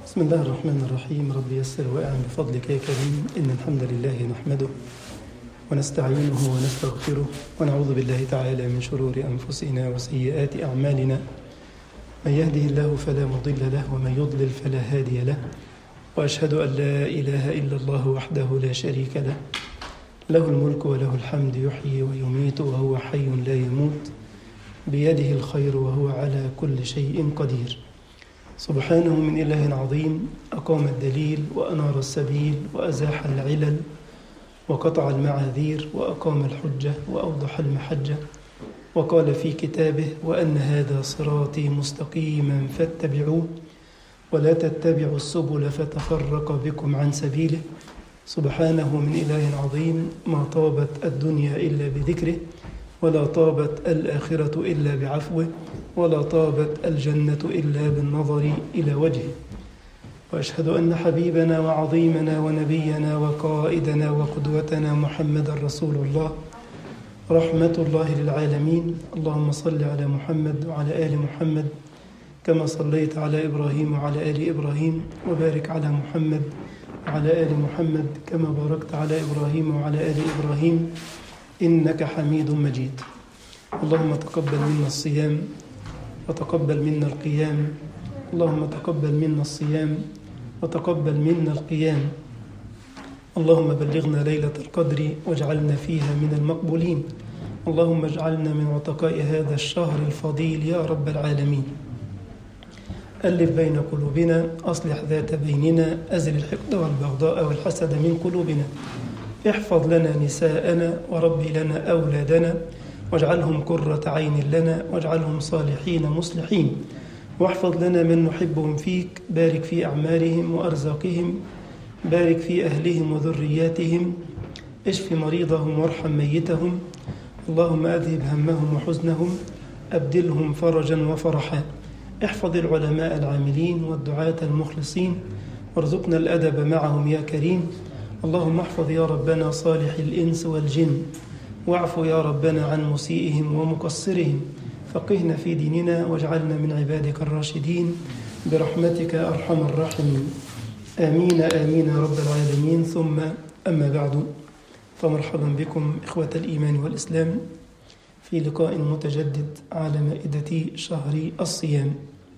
بسم الله الرحمن الرحيم رب يسر وأعن بفضلك يا كريم إن الحمد لله نحمده ونستعينه ونستغفره ونعوذ بالله تعالى من شرور أنفسنا وسيئات أعمالنا من يهده الله فلا مضل له ومن يضلل فلا هادي له وأشهد أن لا إله إلا الله وحده لا شريك له له الملك وله الحمد يحيي ويميت وهو حي لا يموت بيده الخير وهو على كل شيء قدير سبحانه من إله عظيم أقام الدليل وأنار السبيل وأزاح العلل وقطع المعاذير وأقام الحجة وأوضح المحجة وقال في كتابه وأن هذا صراطي مستقيما فاتبعوه ولا تتبعوا السبل فتفرق بكم عن سبيله سبحانه من إله عظيم ما طابت الدنيا إلا بذكره ولا طابت الآخرة إلا بعفوه ولا طابت الجنة إلا بالنظر إلى وجهه وأشهد أن حبيبنا وعظيمنا ونبينا وقائدنا وقدوتنا محمد رسول الله رحمة الله للعالمين اللهم صل على محمد وعلى آل محمد كما صليت على إبراهيم وعلى آل إبراهيم وبارك على محمد وعلى آل محمد كما باركت على إبراهيم وعلى آل إبراهيم إنك حميد مجيد اللهم تقبل منا الصيام وتقبل منا القيام اللهم تقبل منا الصيام وتقبل منا القيام اللهم بلغنا ليلة القدر واجعلنا فيها من المقبولين اللهم اجعلنا من عتقاء هذا الشهر الفضيل يا رب العالمين ألف بين قلوبنا أصلح ذات بيننا أزل الحقد والبغضاء والحسد من قلوبنا احفظ لنا نساءنا وربي لنا أولادنا واجعلهم قرة عين لنا واجعلهم صالحين مصلحين واحفظ لنا من نحبهم فيك بارك في أعمالهم وأرزاقهم بارك في أهلهم وذرياتهم اشف مريضهم وارحم ميتهم اللهم أذهب همهم وحزنهم أبدلهم فرجا وفرحا احفظ العلماء العاملين والدعاة المخلصين وارزقنا الأدب معهم يا كريم اللهم احفظ يا ربنا صالح الإنس والجن واعف يا ربنا عن مسيئهم ومقصرهم فقهنا في ديننا واجعلنا من عبادك الراشدين برحمتك أرحم الراحمين آمين آمين يا رب العالمين ثم أما بعد فمرحبا بكم إخوة الإيمان والإسلام في لقاء متجدد على مائدة شهر الصيام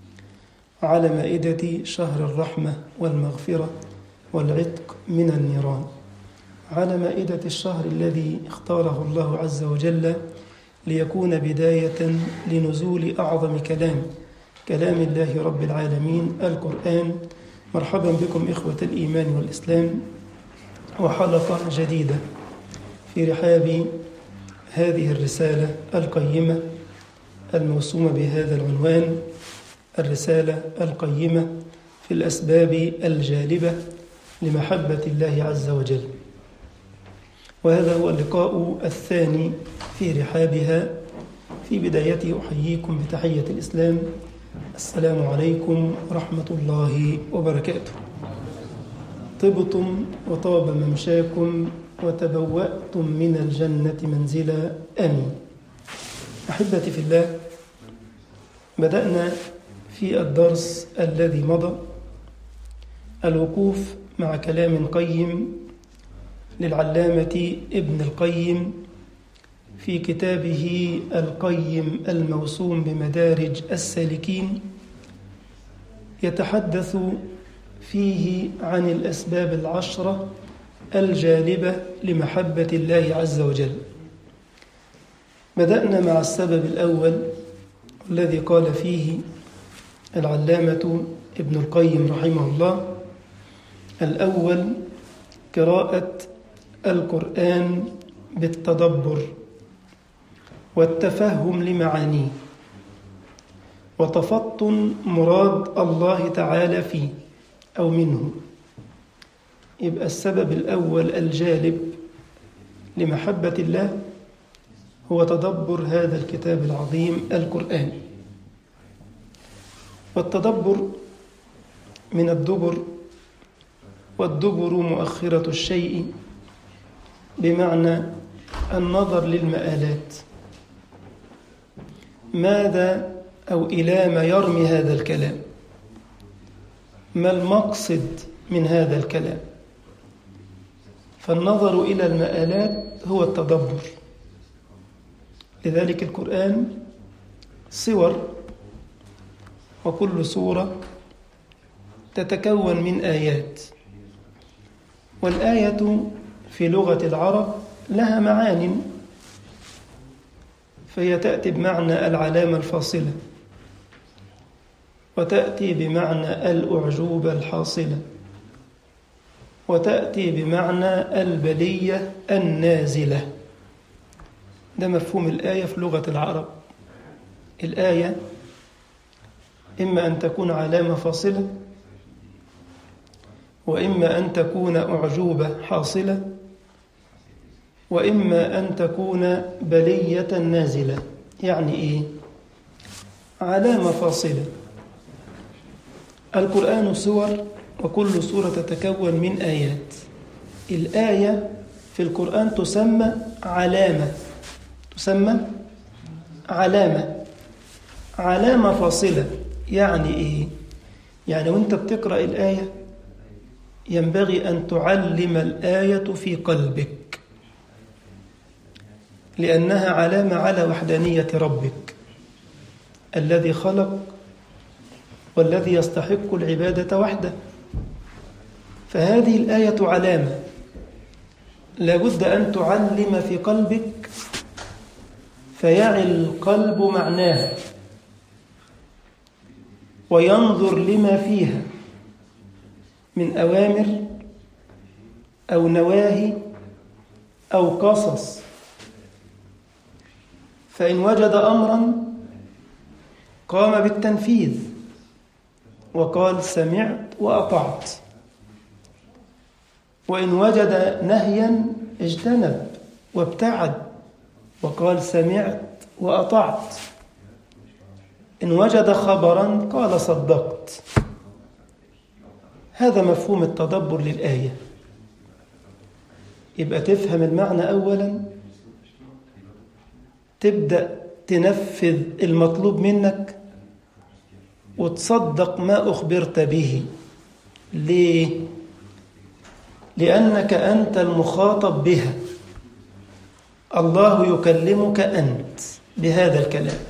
على مائدة شهر الرحمة والمغفرة والعتق من النيران على مائدة الشهر الذي اختاره الله عز وجل ليكون بداية لنزول أعظم كلام كلام الله رب العالمين القرآن مرحبا بكم إخوة الإيمان والإسلام وحلقة جديدة في رحاب هذه الرسالة القيمة الموسومة بهذا العنوان الرسالة القيمة في الأسباب الجالبة لمحبة الله عز وجل وهذا هو اللقاء الثاني في رحابها في بدايته أحييكم بتحية الإسلام السلام عليكم ورحمة الله وبركاته طبتم وطاب ممشاكم وتبوأتم من الجنة منزلا آمين أحبتي في الله بدأنا في الدرس الذي مضى الوقوف مع كلام قيم للعلامة ابن القيم في كتابه القيم الموسوم بمدارج السالكين يتحدث فيه عن الأسباب العشرة الجالبة لمحبة الله عز وجل بدأنا مع السبب الأول الذي قال فيه العلامة ابن القيم رحمه الله الأول قراءة القرآن بالتدبر والتفهم لمعانيه وتفطن مراد الله تعالى فيه أو منه يبقى السبب الأول الجالب لمحبة الله هو تدبر هذا الكتاب العظيم القرآن والتدبر من الدبر والدبر مؤخرة الشيء بمعنى النظر للمآلات ماذا أو إلى ما يرمي هذا الكلام ما المقصد من هذا الكلام فالنظر إلى المآلات هو التدبر لذلك القرآن صور وكل سورة تتكون من آيات والآية في لغة العرب لها معان فهي تأتي بمعنى العلامة الفاصلة وتأتي بمعنى الأعجوبة الحاصلة وتأتي بمعنى البلية النازلة ده مفهوم الآية في لغة العرب الآية إما أن تكون علامة فاصلة وإما أن تكون أعجوبة حاصلة وإما أن تكون بلية نازلة يعني إيه؟ علامة فاصلة القرآن سور وكل سورة تتكون من آيات الآية في القرآن تسمى علامة تسمى علامة علامة فاصلة يعني إيه؟ يعني وانت بتقرأ الآية ينبغي أن تعلم الآية في قلبك لأنها علامة على وحدانية ربك الذي خلق والذي يستحق العبادة وحده فهذه الآية علامة لابد أن تعلم في قلبك فيعي القلب معناها وينظر لما فيها من أوامر أو نواهي أو قصص فإن وجد أمرا قام بالتنفيذ وقال سمعت وأطعت وإن وجد نهيا اجتنب وابتعد وقال سمعت وأطعت إن وجد خبرا قال صدقت هذا مفهوم التدبر للآية يبقى تفهم المعنى أولا تبدأ تنفذ المطلوب منك وتصدق ما أخبرت به ليه؟ لأنك أنت المخاطب بها الله يكلمك أنت بهذا الكلام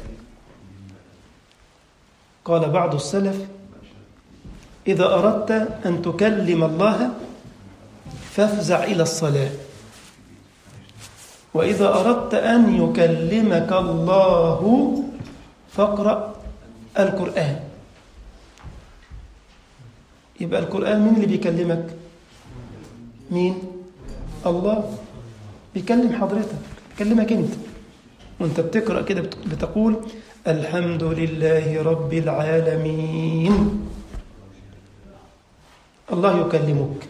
قال بعض السلف إذا أردت أن تكلم الله فافزع إلى الصلاة وإذا أردت أن يكلمك الله فاقرأ القرآن يبقى القرآن مين اللي بيكلمك مين الله بيكلم حضرتك بيكلمك انت وانت بتقرأ كده بتقول الحمد لله رب العالمين الله يكلمك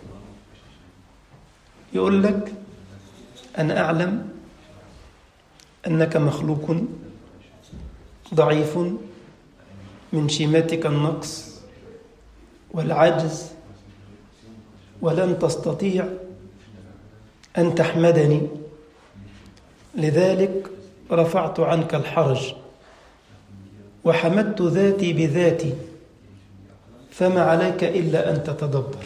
يقول لك أنا أعلم أنك مخلوق ضعيف من شيمتك النقص والعجز ولن تستطيع أن تحمدني لذلك رفعت عنك الحرج وحمدت ذاتي بذاتي فما عليك إلا أن تتدبر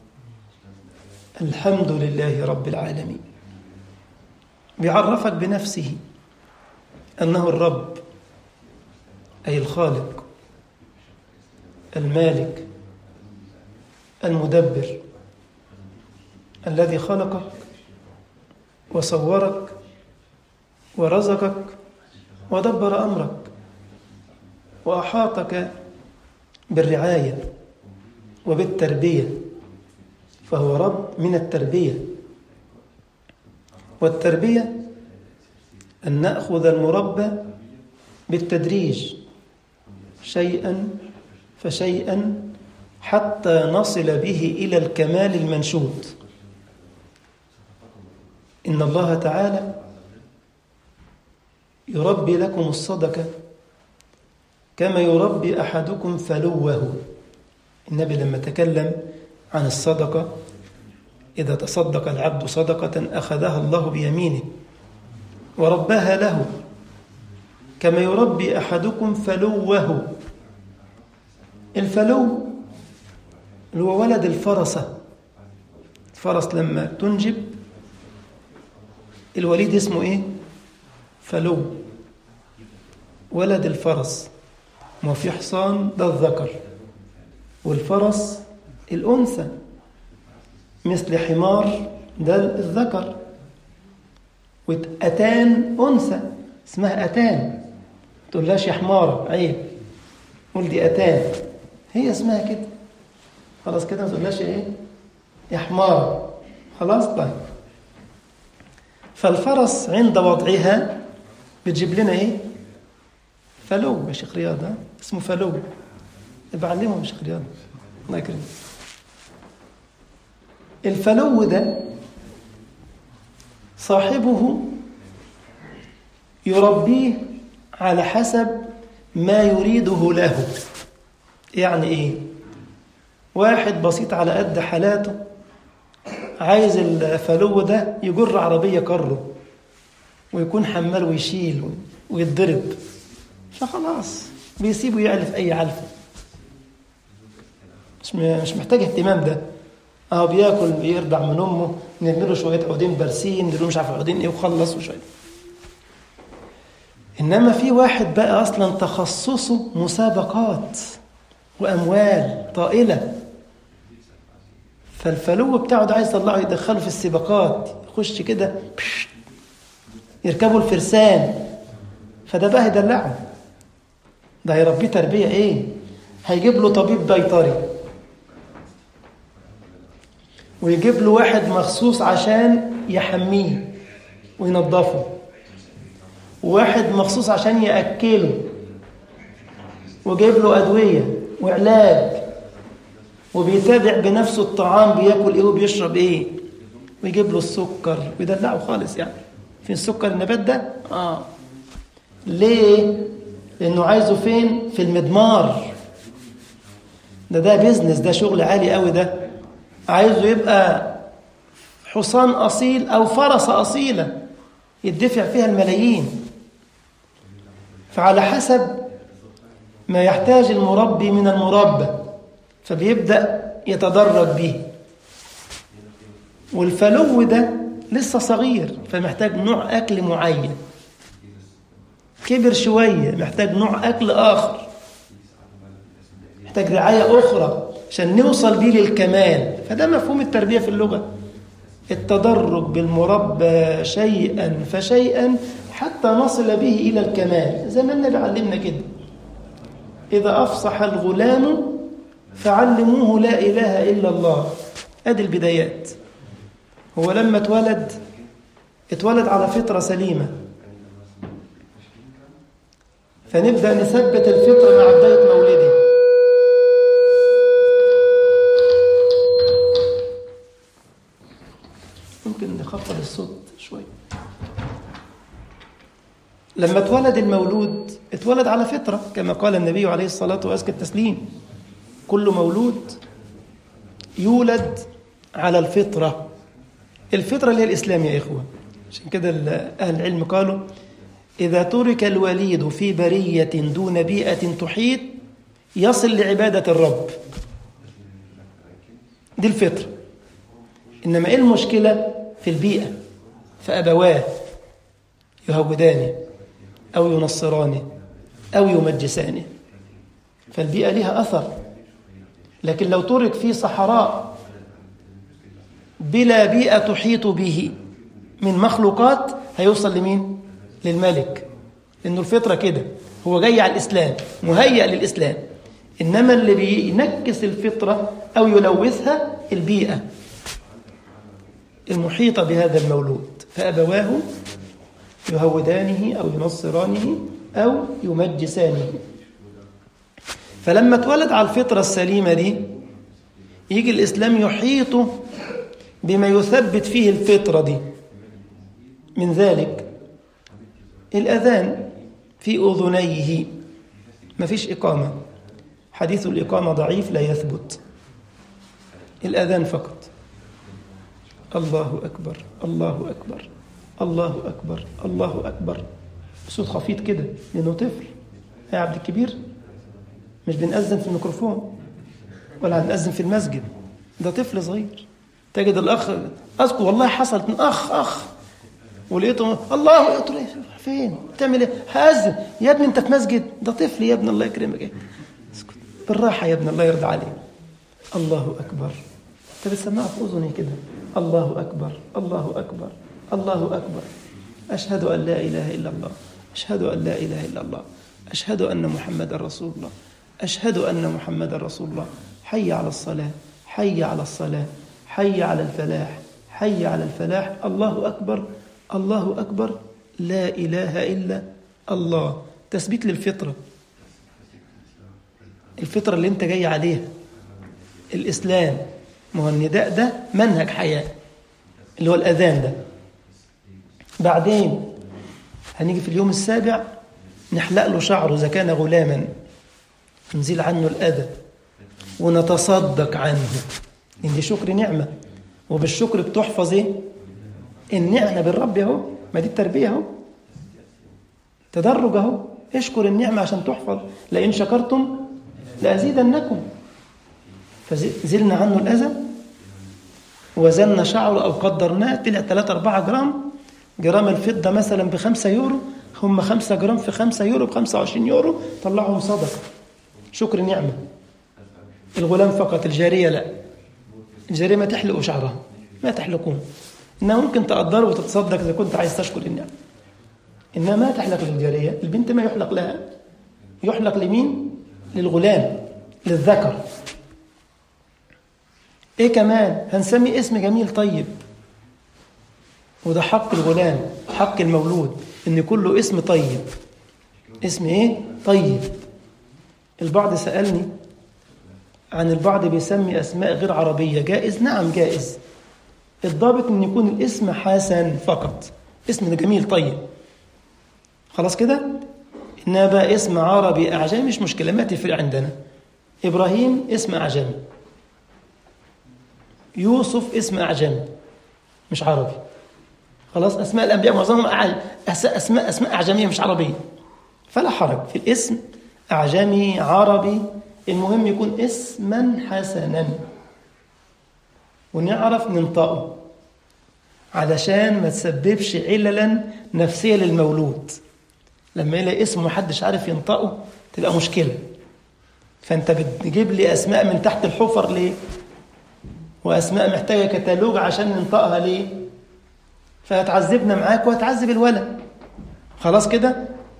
الحمد لله رب العالمين بيعرفك بنفسه أنه الرب أي الخالق المالك المدبر الذي خلقك وصورك ورزقك ودبر أمرك وأحاطك بالرعاية وبالتربية فهو رب من التربية والتربية أن نأخذ المربى بالتدريج شيئا فشيئا حتى نصل به إلى الكمال المنشود إن الله تعالى يربي لكم الصدقة كما يربي أحدكم فلوه النبي لما تكلم عن الصدقة إذا تصدق العبد صدقة أخذها الله بيمينه ورباها له كما يربي أحدكم فلوه الفلو اللي هو ولد الفرسة الفرس لما تنجب الوليد اسمه ايه فلو ولد الفرس ما في حصان ده الذكر والفرس الأنثى مثل حمار ده الذكر وأتان أنثى اسمها أتان تقولهاش يا حمارة عيب قول دي أتان هي اسمها كده خلاص كده ما تقولهاش ايه يا حمارة خلاص طيب فالفرس عند وضعها بتجيب لنا ايه فلو يا شيخ رياض ها؟ اسمه فلو بعلمهم يا شيخ رياض الله يكرمك الفلو ده صاحبه يربيه على حسب ما يريده له يعني ايه واحد بسيط على قد حالاته عايز الفلو ده يجر عربية كره ويكون حمال ويشيل ويتضرب فخلاص بيسيبه يعلف أي علفة مش مش محتاج اهتمام ده اه بياكل بيرضع من امه نرمي له شويه عودين برسين نديله مش عارف عودين ايه وخلص وشويه انما في واحد بقى اصلا تخصصه مسابقات واموال طائله فالفلو بتاعه ده عايز يطلعه يدخله في السباقات يخش كده يركبوا الفرسان فده بقى هيدلعه ده هيربيه تربيه ايه هيجيب له طبيب بيطري ويجيب له واحد مخصوص عشان يحميه وينظفه وواحد مخصوص عشان يأكله وجايب له أدوية وعلاج وبيتابع بنفسه الطعام بياكل ايه وبيشرب ايه ويجيب له السكر ويدلعه خالص يعني فين السكر النبات ده اه ليه لانه عايزه فين في المدمار ده ده بيزنس ده شغل عالي قوي ده عايزه يبقى حصان اصيل او فرسه اصيله يدفع فيها الملايين فعلى حسب ما يحتاج المربي من المربى فبيبدأ يتدرج به والفلو ده لسه صغير فمحتاج نوع أكل معين كبر شوية محتاج نوع أكل آخر محتاج رعاية أخرى عشان نوصل بيه للكمال فده مفهوم التربية في اللغة التدرج بالمربى شيئا فشيئا حتى نصل به إلى الكمال زي ما النبي علمنا كده إذا أفصح الغلام فعلموه لا إله إلا الله أدي البدايات هو لما اتولد اتولد على فطرة سليمة فنبدأ نثبت الفطرة مع بداية مولده ممكن نخفض الصوت شوي لما اتولد المولود اتولد على فطرة كما قال النبي عليه الصلاة وأزكى التسليم كل مولود يولد على الفطرة الفطرة اللي هي الإسلام يا إخوة عشان كده أهل العلم قالوا إذا ترك الوليد في برية دون بيئة تحيط يصل لعبادة الرب دي الفطرة إنما إيه المشكلة في البيئة فأبواه يهودانه أو ينصرانه أو يمجسانه فالبيئة لها أثر لكن لو ترك في صحراء بلا بيئة تحيط به من مخلوقات هيوصل لمين؟ للملك لأنه الفطرة كده هو جاي على الإسلام مهيأ للإسلام إنما اللي بينكس الفطرة أو يلوثها البيئة المحيطة بهذا المولود فأبواه يهودانه أو ينصرانه أو يمجسانه فلما اتولد على الفطرة السليمة دي يجي الإسلام يحيطه بما يثبت فيه الفطرة دي من ذلك الأذان في أذنيه ما فيش إقامة حديث الإقامة ضعيف لا يثبت الأذان فقط الله أكبر الله أكبر الله أكبر الله أكبر بصوت خفيف كده لأنه طفل يا عبد الكبير مش بنأذن في الميكروفون ولا هنأذن في المسجد ده طفل صغير تجد الأخ أذكر والله حصلت من أخ أخ ولقيته الله قلت له فين بتعمل ايه هأذن يا ابني انت في مسجد ده طفل يا ابني الله يكرمك ايه اسكت بالراحة يا ابني الله يرضى عليك الله أكبر انت بتسمعه في أذني كده الله أكبر الله أكبر الله أكبر أشهد أن لا إله إلا الله أشهد أن لا إله إلا الله أشهد أن محمد رسول الله أشهد أن محمد رسول الله حي على الصلاة حي على الصلاة حي على الفلاح حي على الفلاح الله أكبر الله أكبر لا إله إلا الله تثبيت للفطرة الفطرة اللي انت جاي عليها الإسلام ما هو النداء ده منهج حياة اللي هو الأذان ده بعدين هنيجي في اليوم السابع نحلق له شعره إذا كان غلاما نزيل عنه الأذى ونتصدق عنه إن دي شكر نعمة وبالشكر بتحفظ إيه؟ النعمة بالرب أهو ما دي التربية أهو تدرج أهو اشكر النعمة عشان تحفظ لئن شكرتم لأزيدنكم فزلنا عنه الأذى وزننا شعره أو قدرناه طلع 3 4 جرام جرام الفضة مثلا بخمسة يورو هم خمسة جرام في خمسة يورو بخمسة وعشرين يورو طلعهم صدقة شكر نعمة الغلام فقط الجارية لا الجارية ما تحلقوا شعرها ما تحلقون إنها ممكن تقدره وتتصدق إذا كنت عايز تشكر النعمة إنها ما تحلق للجارية البنت ما يحلق لها يحلق لمين؟ للغلام للذكر إيه كمان هنسمي اسم جميل طيب وده حق الغلام حق المولود إن كله اسم طيب اسم إيه؟ طيب البعض سألني عن البعض بيسمي أسماء غير عربية جائز؟ نعم جائز الضابط ان يكون الاسم حسن فقط اسم جميل طيب خلاص كده انما بقى اسم عربي اعجمي مش مشكله ما تفرق عندنا ابراهيم اسم اعجمي يوسف اسم اعجمي مش عربي خلاص اسماء الانبياء معظمهم اسماء اسماء اعجميه مش عربيه فلا حرج في الاسم اعجمي عربي المهم يكون اسما حسنا ونعرف ننطقه علشان ما تسببش عللا نفسية للمولود لما يلاقي اسم محدش عارف ينطقه تبقى مشكلة فأنت بتجيب لي أسماء من تحت الحفر ليه وأسماء محتاجة كتالوج عشان ننطقها ليه فهتعذبنا معاك وهتعذب الولد خلاص كده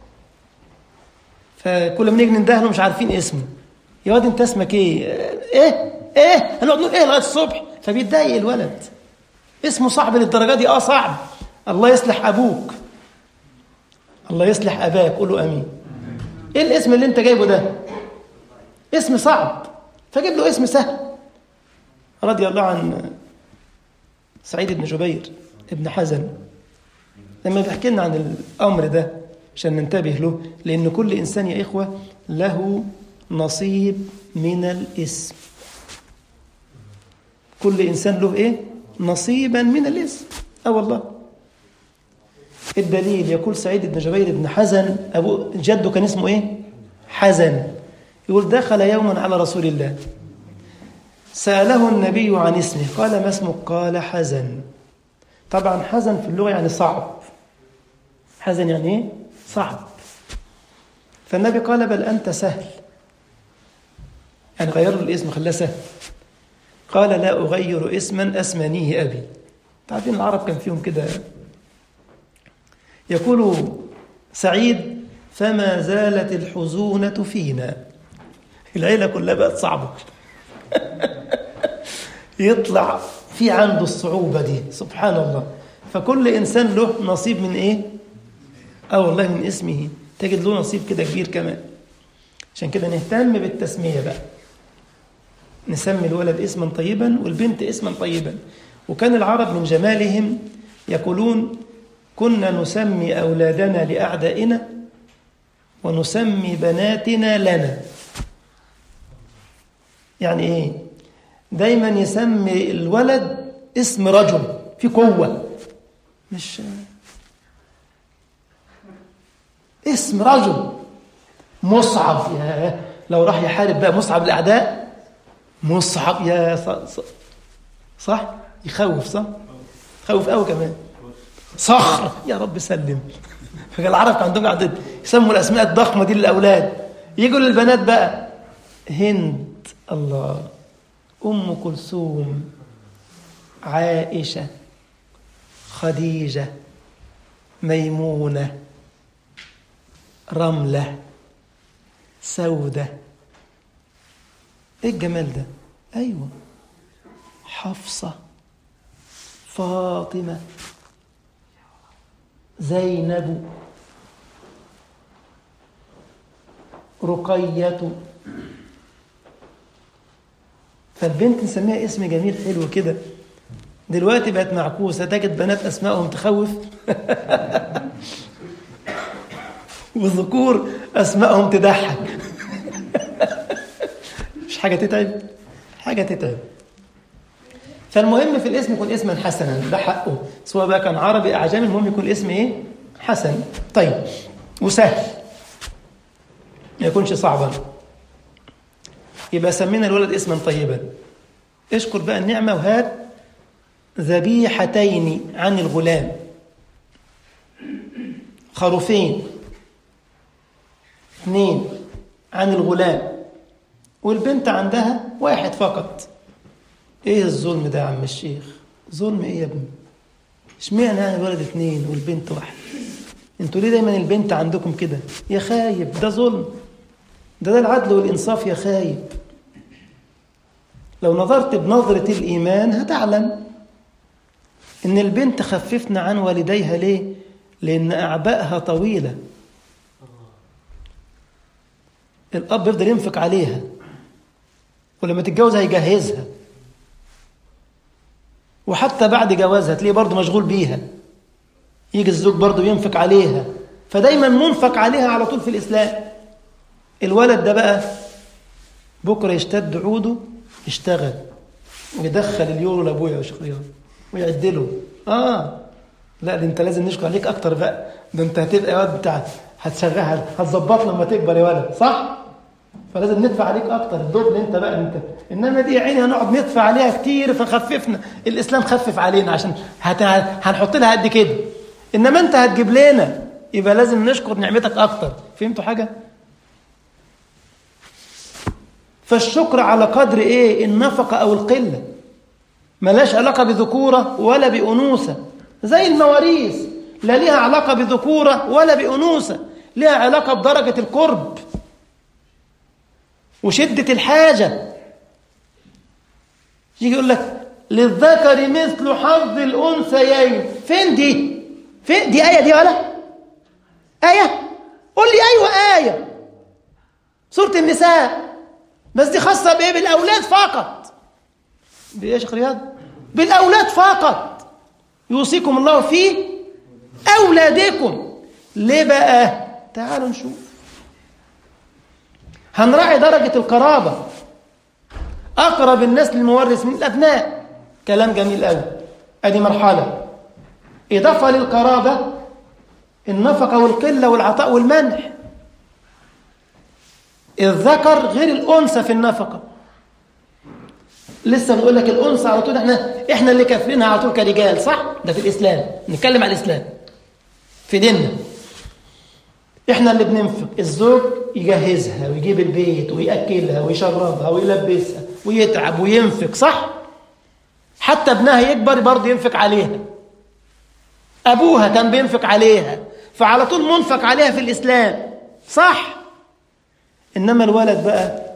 فكل ما نيجي نندهله مش عارفين اسمه يا واد انت اسمك ايه ايه ايه هنقعد نقول ايه لغايه الصبح فبيتضايق الولد اسمه صعب للدرجه دي اه صعب الله يصلح ابوك الله يصلح اباك قولوا امين ايه الاسم اللي انت جايبه ده اسم صعب فجيب له اسم سهل رضي الله عن سعيد بن جبير ابن حزن لما بيحكي لنا عن الامر ده عشان ننتبه له لان كل انسان يا اخوه له نصيب من الاسم كل إنسان له إيه؟ نصيبا من الاسم أه والله الدليل يقول سعيد بن جبير بن حزن أبو جده كان اسمه إيه؟ حزن يقول دخل يوما على رسول الله سأله النبي عن اسمه قال ما اسمك؟ قال حزن طبعا حزن في اللغة يعني صعب حزن يعني إيه؟ صعب فالنبي قال بل أنت سهل يعني غير له الاسم خلاه سهل قال لا أغير اسما أسمنيه أبي تعرفين العرب كان فيهم كده يقول سعيد فما زالت الحزونة فينا العيلة كلها بقت صعبة يطلع في عنده الصعوبة دي سبحان الله فكل إنسان له نصيب من إيه؟ أو والله من اسمه تجد له نصيب كده كبير كمان عشان كده نهتم بالتسمية بقى نسمي الولد اسما طيبا والبنت اسما طيبا وكان العرب من جمالهم يقولون كنا نسمي أولادنا لأعدائنا ونسمي بناتنا لنا يعني إيه دايما يسمي الولد اسم رجل في قوة مش اسم رجل مصعب يا لو راح يحارب بقى مصعب الأعداء مصعب يا ص... ص... صح يخوف صح يخوف قوي كمان صخر يا رب سلم فالعرب كان عندهم قاعد يسموا الاسماء الضخمه دي للاولاد يجوا للبنات بقى هند الله ام كلثوم عائشه خديجه ميمونه رمله سوده ايه الجمال ده ايوه حفصه فاطمه زينب رقية فالبنت نسميها اسم جميل حلو كده دلوقتي بقت معكوسة تجد بنات أسمائهم تخوف وذكور أسمائهم تضحك مش حاجة تتعب حاجة تتعب فالمهم في الاسم يكون اسما حسنا ده حقه سواء بقى كان عربي اعجمي المهم يكون الاسم ايه حسن طيب وسهل ما يكونش صعبا يبقى سمينا الولد اسما طيبا اشكر بقى النعمه وهات ذبيحتين عن الغلام خروفين اثنين عن الغلام والبنت عندها واحد فقط ايه الظلم ده يا عم الشيخ ظلم ايه يا ابني اشمعنى يعني الولد اتنين والبنت واحد انتوا ليه دايما البنت عندكم كده يا خايب ده ظلم ده ده العدل والانصاف يا خايب لو نظرت بنظرة الإيمان هتعلم إن البنت خففنا عن والديها ليه؟ لأن أعبائها طويلة الأب يفضل ينفق عليها ولما تتجوز هيجهزها وحتى بعد جوازها تلاقيه برضه مشغول بيها يجي الزوج برضه ينفق عليها فدايما منفق عليها على طول في الإسلام الولد ده بقى بكرة يشتد عوده يشتغل ويدخل اليورو لابويا يا شيخ رياض ويعدله اه لا ده انت لازم نشكر عليك اكتر بقى ده انت هتبقى واد بتاع هتشغلها هتظبط لما تكبر يا ولد صح فلازم ندفع عليك اكتر الدبل انت بقى انت انما دي يا عيني هنقعد ندفع عليها كتير فخففنا الاسلام خفف علينا عشان هت... هنحط لها قد كده انما انت هتجيب لنا يبقى لازم نشكر نعمتك اكتر فهمتوا حاجه فالشكر على قدر ايه النفقه او القله ملاش علاقه بذكوره ولا بانوثه زي المواريث لا ليها علاقه بذكوره ولا بانوثه ليها علاقه بدرجه القرب وشده الحاجه يجي يقول لك للذكر مثل حظ الانثيين فين دي فين دي ايه دي ولا ايه قول لي ايوه ايه سوره النساء بس دي خاصه بايه بالاولاد فقط بايه يا شيخ رياض بالاولاد فقط يوصيكم الله في اولادكم ليه بقى تعالوا نشوف هنراعي درجه القرابه اقرب الناس للمورث من الابناء كلام جميل قوي ادي مرحله اضافه للقرابه النفقه والقله والعطاء والمنح الذكر غير الانثى في النفقه لسه بنقول لك الانثى على طول احنا احنا اللي كافلينها على طول كرجال صح ده في الاسلام نتكلم على الاسلام في ديننا احنا اللي بننفق الزوج يجهزها ويجيب البيت وياكلها ويشربها ويلبسها ويتعب وينفق صح حتى ابنها يكبر برضه ينفق عليها ابوها كان بينفق عليها فعلى طول منفق عليها في الاسلام صح انما الولد بقى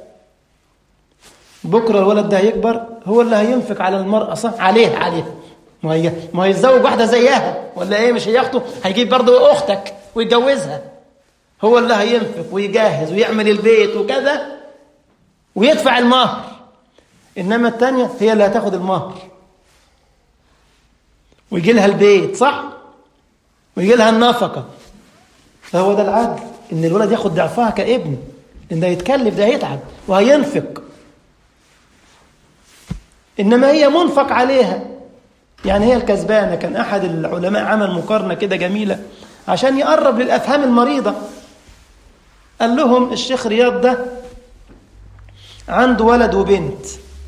بكره الولد ده هيكبر هو اللي هينفق على المراه صح عليه عليه ما هي ما هيتزوج واحده زيها ولا ايه مش هي اخته هيجيب برضه اختك ويتجوزها هو اللي هينفق ويجهز ويعمل البيت وكذا ويدفع المهر انما الثانيه هي اللي هتاخد المهر ويجي لها البيت صح ويجي لها النفقه فهو ده العدل ان الولد ياخد ضعفها كابن ان ده يتكلف ده هيتعب وهينفق انما هي منفق عليها يعني هي الكسبانه كان احد العلماء عمل مقارنه كده جميله عشان يقرب للافهام المريضه قال لهم الشيخ رياض ده عنده ولد وبنت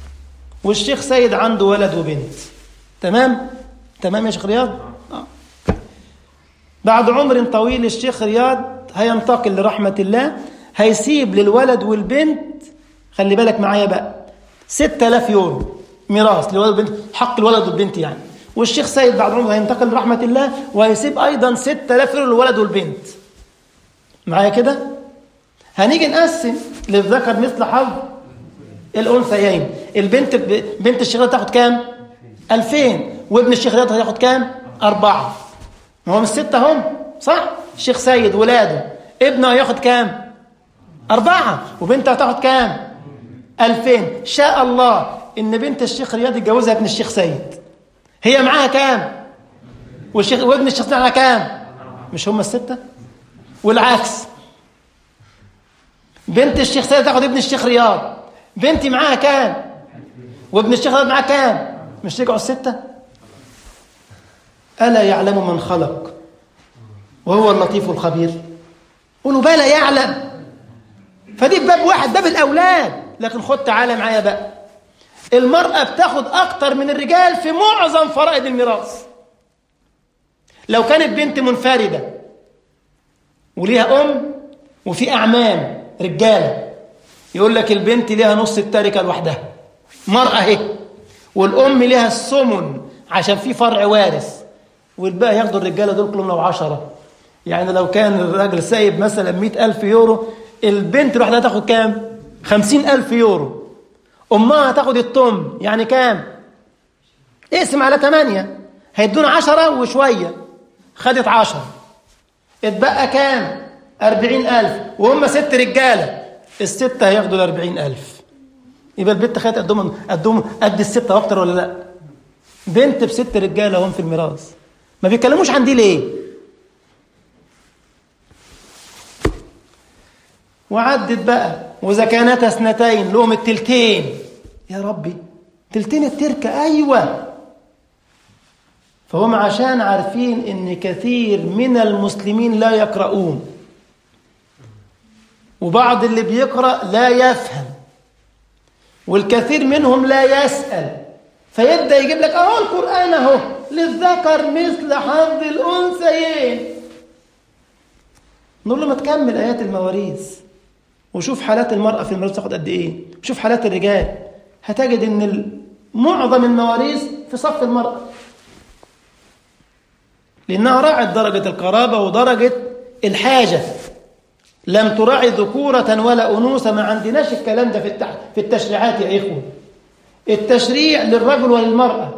والشيخ سيد عنده ولد وبنت تمام تمام يا شيخ رياض آه. بعد عمر طويل الشيخ رياض هينتقل لرحمة الله هيسيب للولد والبنت خلي بالك معايا بقى 6000 يورو ميراث للولد والبنت حق الولد والبنت يعني والشيخ سيد بعد عمره هينتقل لرحمة الله وهيسيب أيضا 6000 يورو للولد والبنت معايا كده هنيجي نقسم للذكر مثل حظ الأنثيين البنت بنت الشيخ تاخد كام 2000 وابن الشيخ رياض هياخد كام أربعة ما هو مش ستة هم صح الشيخ سيد ولاده ابنه هياخد كام أربعة وبنته هتاخد كام ألفين شاء الله إن بنت الشيخ رياض يتجوزها ابن الشيخ سيد هي معاها كام والشيخ وابن الشيخ سيد معاها كام مش هم الستة والعكس بنت الشيخ سيد تاخد ابن الشيخ رياض بنتي معاها كام وابن الشيخ رياض معاه كام مش رجعوا الستة ألا يعلم من خلق وهو اللطيف الخبير قولوا بلى يعلم فدي باب واحد باب الأولاد لكن خد تعالى معايا بقى المرأة بتاخد أكتر من الرجال في معظم فرائض الميراث لو كانت بنت منفردة وليها أم وفي أعمام رجالة يقول لك البنت ليها نص التركة لوحدها مرأة اهي والأم ليها السمن عشان في فرع وارث والباقي ياخدوا الرجالة دول كلهم لو عشرة يعني لو كان الراجل سايب مثلا مئة ألف يورو البنت لوحدها تاخد كام خمسين ألف يورو أمها تاخد التم يعني كام اقسم على ثمانية هيدونا عشرة وشوية خدت عشرة اتبقى كام أربعين ألف وهم ست رجالة الستة هياخدوا الأربعين ألف يبقى البنت خدت قدهم قدهم قد الستة أكتر ولا لأ بنت بست رجالة هم في الميراث ما بيتكلموش عن دي ليه وعدت بقى وإذا كانتا اثنتين لهم التلتين يا ربي تلتين التركة أيوة فهم عشان عارفين إن كثير من المسلمين لا يقرؤون وبعض اللي بيقرأ لا يفهم والكثير منهم لا يسأل فيبدأ يجيب لك أهو القرآن أهو للذكر مثل حظ الأنثيين نقول له ما تكمل آيات المواريث وشوف حالات المرأة في الميراث تاخد قد إيه شوف حالات الرجال هتجد إن معظم المواريث في صف المرأة لأنها راعت درجة القرابة ودرجة الحاجة لم تراعي ذكورة ولا أنوثة ما عندناش الكلام ده في في التشريعات يا إخوة التشريع للرجل وللمرأة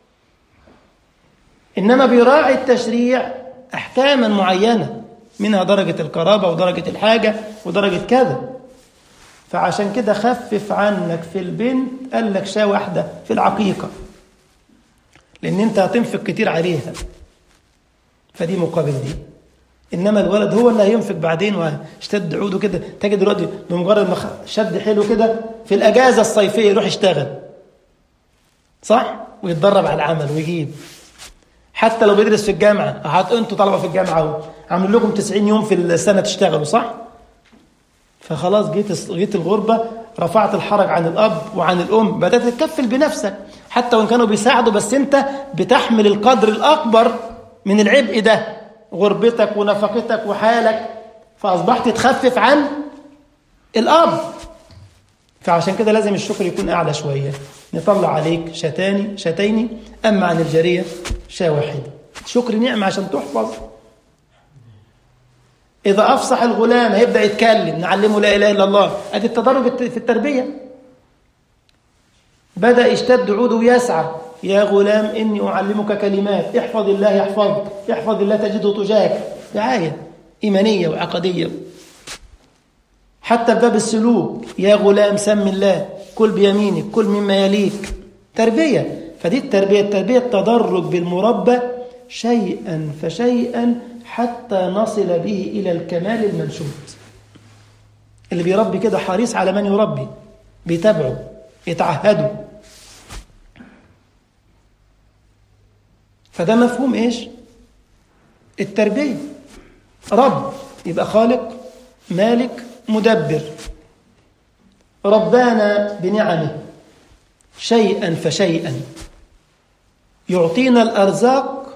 إنما بيراعي التشريع أحكاما معينة منها درجة القرابة ودرجة الحاجة ودرجة كذا فعشان كده خفف عنك في البنت قال لك شاة واحدة في العقيقة لأن أنت هتنفق كتير عليها فدي مقابل دي إنما الولد هو اللي هينفق بعدين واشتد عوده كده تجد دلوقتي بمجرد ما شد حلو كده في الأجازة الصيفية يروح يشتغل صح؟ ويتدرب على العمل ويجيب حتى لو بيدرس في الجامعة هات انتوا طلبة في الجامعة اهو عامل لكم 90 يوم في السنة تشتغلوا صح؟ فخلاص جيت جيت الغربة رفعت الحرج عن الأب وعن الأم بدأت تتكفل بنفسك حتى وإن كانوا بيساعدوا بس أنت بتحمل القدر الأكبر من العبء ده غربتك ونفقتك وحالك فأصبحت تخفف عن الأب فعشان كده لازم الشكر يكون أعلى شوية نطلع عليك شتاني شتيني أما عن الجارية شاة واحدة شكر نعمة عشان تحفظ إذا أفصح الغلام هيبدأ يتكلم نعلمه لا إله إلا الله أدي التدرج في التربية بدأ يشتد عوده ويسعى يا غلام إني أعلمك كلمات احفظ الله يحفظك احفظ الله تجده تجاهك دعاية إيمانية وعقدية حتى باب السلوك يا غلام سم الله كل بيمينك كل مما يليك تربية فدي التربية التربية التدرج بالمربى شيئا فشيئا حتى نصل به إلى الكمال المنشود اللي بيربي كده حريص على من يربي بيتابعه يتعهدوا فده مفهوم ايش التربية رب يبقى خالق مالك مدبر ربانا بنعمه شيئا فشيئا يعطينا الأرزاق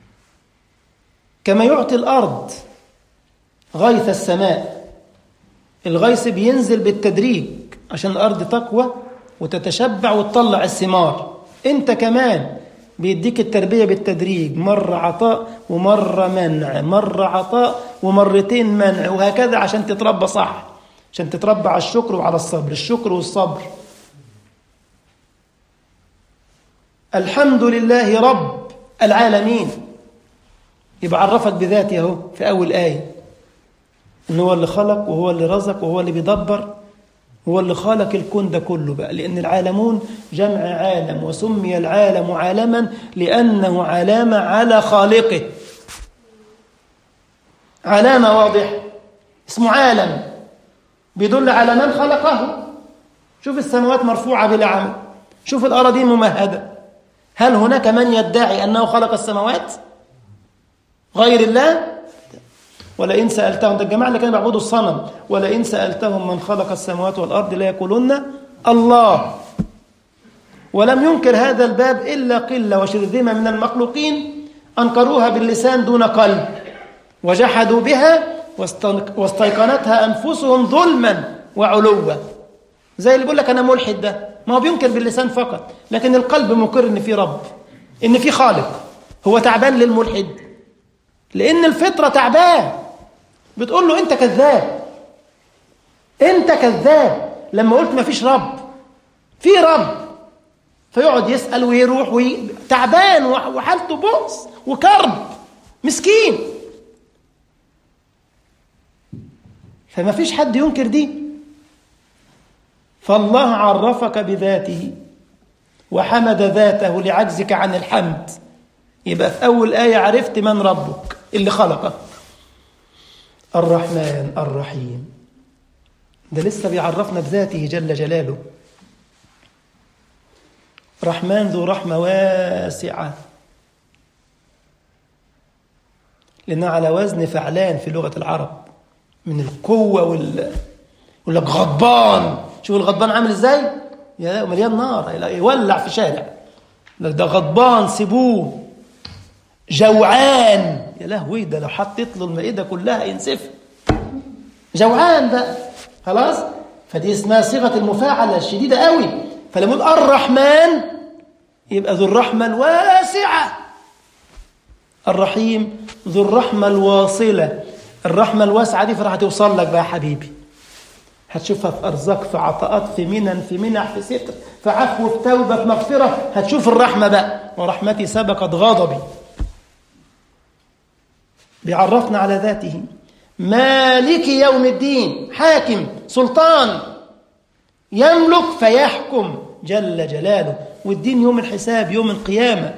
كما يعطي الأرض غيث السماء الغيث بينزل بالتدريج عشان الأرض تقوى وتتشبع وتطلع الثمار انت كمان بيديك التربية بالتدريج مرة عطاء ومرة منع مرة عطاء ومرتين منع وهكذا عشان تتربى صح عشان تتربى على الشكر وعلى الصبر الشكر والصبر الحمد لله رب العالمين يبقى عرفك بذاته اهو في أول آية إن هو اللي خلق وهو اللي رزق وهو اللي بيدبر هو اللي خلق الكون ده كله بقى لأن العالمون جمع عالم وسمي العالم عالما لأنه علامة على خالقه علامة واضحة اسمه عالم بيدل على من خلقه شوف السماوات مرفوعة بلا عمل شوف الأراضين ممهدة هل هناك من يدعي أنه خلق السماوات غير الله ولئن سألتهم ده الجماعة اللي كانوا بيعبدوا الصنم ولئن سألتهم من خلق السماوات والأرض لا يقولون الله ولم ينكر هذا الباب إلا قلة وشرذمة من المخلوقين أنكروها باللسان دون قلب وجحدوا بها واستيقنتها أنفسهم ظلما وعلوا زي اللي بيقول لك أنا ملحد ده ما هو بينكر باللسان فقط لكن القلب مقر إن في رب إن في خالق هو تعبان للملحد لأن الفطرة تعبان بتقول له أنت كذاب أنت كذاب لما قلت ما فيش رب في رب فيقعد يسأل ويروح وي... تعبان وحالته بؤس وكرب مسكين فما فيش حد ينكر دي فالله عرفك بذاته وحمد ذاته لعجزك عن الحمد يبقى في أول آية عرفت من ربك اللي خلقك الرحمن الرحيم ده لسه بيعرفنا بذاته جل جلاله رحمن ذو رحمة واسعة لأنها على وزن فعلان في لغة العرب من القوة وال يقول لك غضبان شوف الغضبان عامل ازاي يا مليان نار يولع في شارع ده غضبان سيبوه جوعان يا لهوي ده لو حطيت له المائدة كلها ينسف جوعان بقى خلاص فدي اسمها صيغة المفاعلة الشديدة قوي فلما يقول الرحمن يبقى ذو الرحمة الواسعة الرحيم ذو الرحمة الواصلة الرحمة الواسعة دي فراح توصل لك بقى يا حبيبي هتشوفها في أرزاق في عطاءات في منن في منح في ستر في عفو في توبة في مغفرة هتشوف الرحمة بقى ورحمتي سبقت غضبي بيعرفنا على ذاته مالك يوم الدين حاكم سلطان يملك فيحكم جل جلاله والدين يوم الحساب يوم القيامة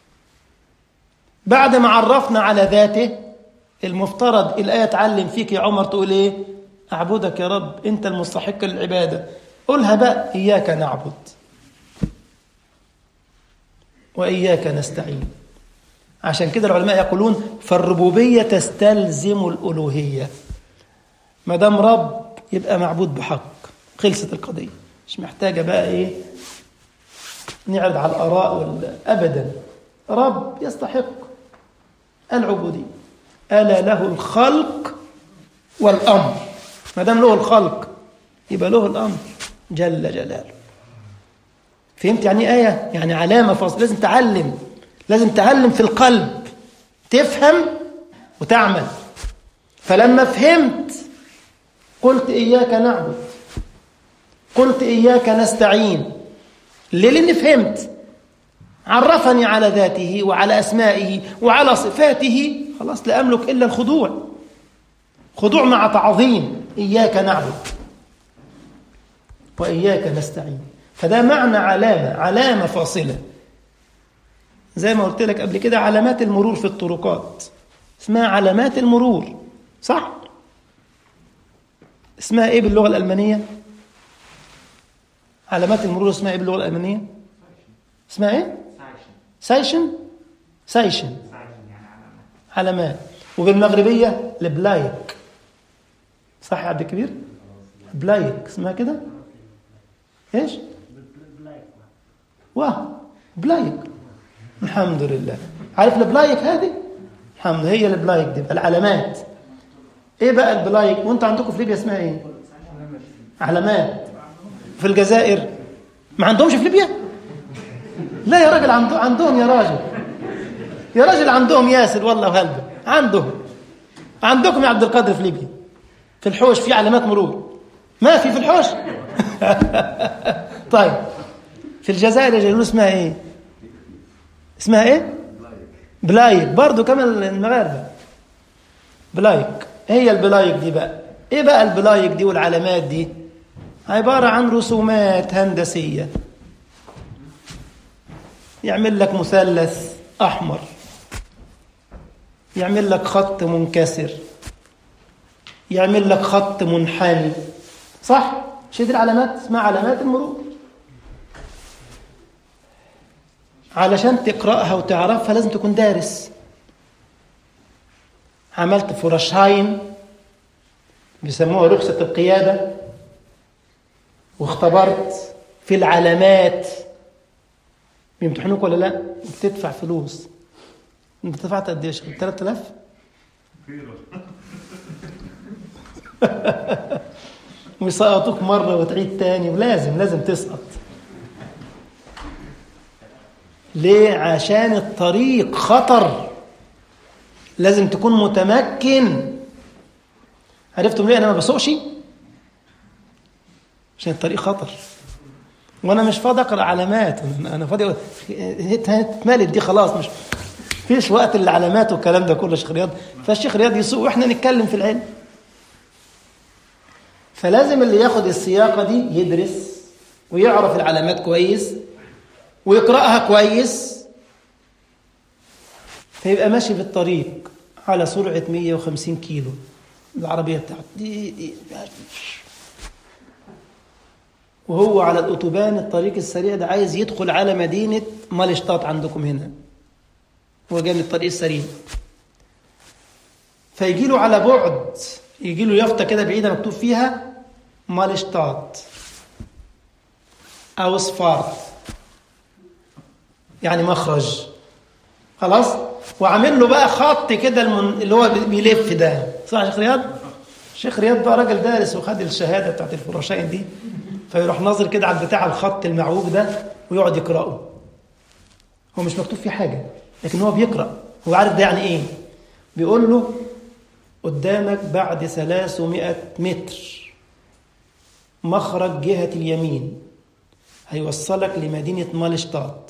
بعد ما عرفنا على ذاته المفترض الآية تعلم فيك يا عمر تقول إيه أعبدك يا رب أنت المستحق للعبادة قولها بقى إياك نعبد وإياك نستعين عشان كده العلماء يقولون فالربوبية تستلزم الألوهية ما دام رب يبقى معبود بحق خلصت القضية مش محتاجة بقى إيه نعرض على الآراء وال... أبدا رب يستحق العبودية ألا له الخلق والأمر ما دام له الخلق يبقى له الأمر جل جلاله فهمت يعني آية يعني علامة فاصل لازم تعلم لازم تعلم في القلب تفهم وتعمل فلما فهمت قلت إياك نعبد قلت إياك نستعين ليه لأني فهمت عرفني على ذاته وعلى أسمائه وعلى صفاته خلاص لا أملك إلا الخضوع خضوع مع تعظيم إياك نعبد وإياك نستعين فده معنى علامة علامة فاصلة زي ما قلت لك قبل كده علامات المرور في الطرقات اسمها علامات المرور صح اسمها ايه باللغة الألمانية علامات المرور اسمها ايه باللغة الألمانية اسمها ايه سايشن سايشن علامات وبالمغربية البلايك صح يا عبد الكبير بلايك اسمها كده ايش واه بلايك الحمد لله عارف البلايك هذه الحمد لله هي البلايك دي بقى العلامات ايه بقى البلايك وانت عندكم في ليبيا اسمها ايه علامات في الجزائر ما عندهمش في ليبيا لا يا راجل عنده عندهم يا راجل يا راجل عندهم ياسر والله وهلبة عندهم عندكم يا عبد القادر في ليبيا في الحوش في علامات مرور ما في في الحوش طيب في الجزائر يا جلول اسمها ايه اسمها ايه بلايك برضو كمان المغاربة بلايك هي البلايك دي بقى ايه بقى البلايك دي والعلامات دي عبارة عن رسومات هندسية يعمل لك مثلث أحمر يعمل لك خط منكسر يعمل لك خط منحني صح؟ مش دي العلامات اسمها علامات المرور علشان تقرأها وتعرفها لازم تكون دارس عملت فراشاين بيسموها رخصة القيادة واختبرت في العلامات بيمتحنوك ولا لا بتدفع فلوس انت دفعت قد ايه 3000 ويسقطوك مره وتعيد تاني ولازم لازم تسقط ليه عشان الطريق خطر لازم تكون متمكن عرفتم ليه انا ما بسوقش عشان الطريق خطر وانا مش فاضي اقرا علامات انا فاضي اتملت دي خلاص مش فيش وقت للعلامات والكلام ده كله شيخ رياض فالشيخ رياض يسوق واحنا نتكلم في العلم فلازم اللي ياخد السياقه دي يدرس ويعرف العلامات كويس ويقراها كويس فيبقى ماشي في الطريق على سرعه 150 كيلو العربيه بتاعته دي, دي وهو على الأوتوبان الطريق السريع ده عايز يدخل على مدينة مالشتات عندكم هنا هو جاي من الطريق السريع فيجي له على بعد يجي له يافطة كده بعيدة مكتوب فيها مالشتات أو صفارت يعني مخرج خلاص وعامل له بقى خط كده المن... اللي هو بيلف ده صح يا شيخ رياض؟ الشيخ رياض بقى راجل دارس وخد الشهاده بتاعت الفراشين دي فيروح ناظر كده على بتاع الخط المعوج ده ويقعد يقراه هو مش مكتوب فيه حاجه لكن هو بيقرا هو عارف ده يعني ايه بيقول له قدامك بعد 300 متر مخرج جهه اليمين هيوصلك لمدينه مالشتات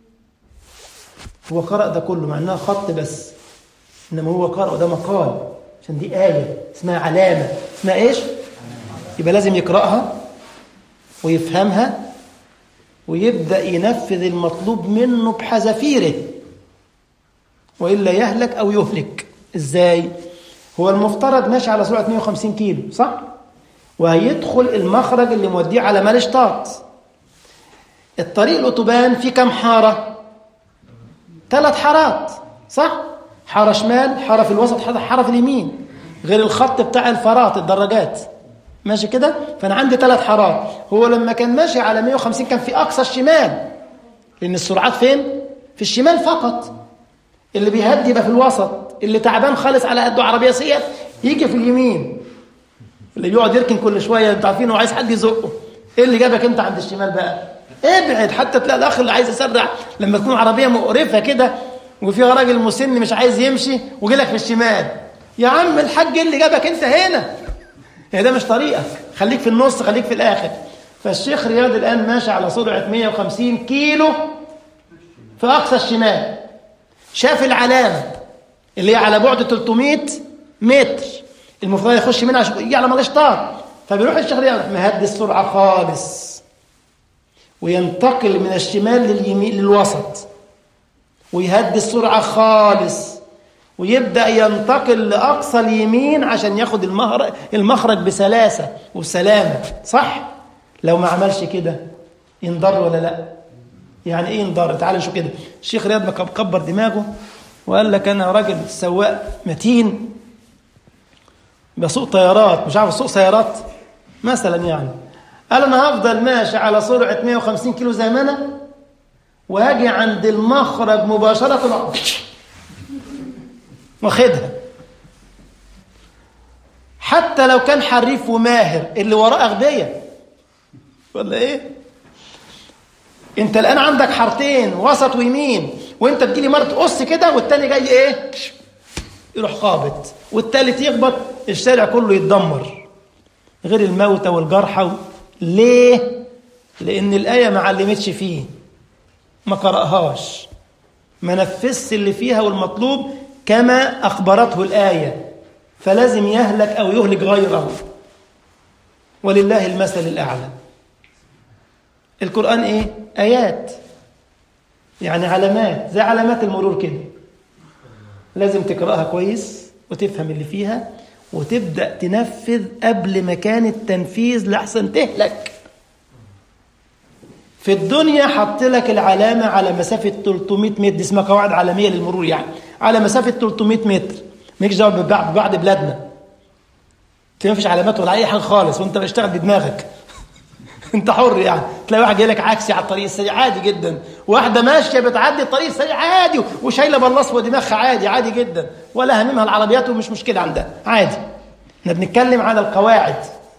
هو قرأ ده كله مع انها خط بس انما هو قرأ ده مقال عشان دي آية اسمها علامة اسمها ايش؟ يبقى لازم يقرأها ويفهمها ويبدأ ينفذ المطلوب منه بحذافيره وإلا يهلك أو يهلك إزاي؟ هو المفترض ماشي على سرعة 150 كيلو صح؟ وهيدخل المخرج اللي موديه على مالشتات الطريق الأوتوبان فيه كم حارة؟ ثلاث حارات صح؟ حارة شمال حارة في الوسط حارة في اليمين غير الخط بتاع الفارات الدراجات ماشي كده فانا عندي ثلاث حارات هو لما كان ماشي على 150 كان في اقصى الشمال لان السرعات فين في الشمال فقط اللي بيهدي يبقى في الوسط اللي تعبان خالص على قده عربيه سيئه يجي في اليمين اللي بيقعد يركن كل شويه انتوا عارفين هو عايز حد يزقه ايه اللي جابك انت عند الشمال بقى ابعد حتى تلاقي الاخ اللي عايز يسرع لما تكون عربيه مقرفه كده وفيها راجل مسن مش عايز يمشي وجي لك في الشمال يا عم الحاج اللي جابك انت هنا هي ده مش طريقك خليك في النص خليك في الاخر فالشيخ رياض الان ماشي على سرعه 150 كيلو في اقصى الشمال شاف العلامه اللي هي على بعد 300 متر المفروض يخش منها عشان يجي على مالشتار فبيروح الشيخ رياض مهدي السرعه خالص وينتقل من الشمال لليمين للوسط ويهدي السرعة خالص ويبدأ ينتقل لأقصى اليمين عشان ياخد المخرج بسلاسة وسلامة صح؟ لو ما عملش كده ينضر ولا لا؟ يعني ايه ينضر؟ تعال نشوف كده الشيخ رياض كبر دماغه وقال لك انا راجل سواق متين بسوق طيارات مش عارف اسوق سيارات مثلا يعني قال انا هفضل ماشي على سرعه 150 كيلو زي ما انا وهاجي عند المخرج مباشرة واخدها حتى لو كان حريف وماهر اللي وراه أغبية ولا إيه؟ أنت الآن عندك حارتين وسط ويمين وأنت تجيلي مرة تقص كده والتاني جاي إيه؟ يروح خابط والتالت يخبط الشارع كله يتدمر غير الموتى والجرحى ليه؟ لأن الآية ما علمتش فيه ما قرأهاش ما نفذش اللي فيها والمطلوب كما أخبرته الآية فلازم يهلك أو يهلك غيره ولله المثل الأعلى القرآن إيه؟ آيات يعني علامات زي علامات المرور كده لازم تقرأها كويس وتفهم اللي فيها وتبدأ تنفذ قبل مكان التنفيذ لحسن تهلك في الدنيا حط لك العلامة على مسافة 300 متر دي اسمها قواعد عالمية للمرور يعني على مسافة 300 متر مالكش دعوه ببعض بعض بلادنا ما فيش علامات ولا اي حاجه خالص وانت بتشتغل بدماغك انت حر يعني تلاقي واحد جاي لك عكسي على الطريق السريع عادي جدا واحده ماشيه بتعدي الطريق السريع عادي وشايله بلاص ودماغها عادي عادي جدا ولا هممها العربيات ومش مشكله عندها عادي احنا بنتكلم على القواعد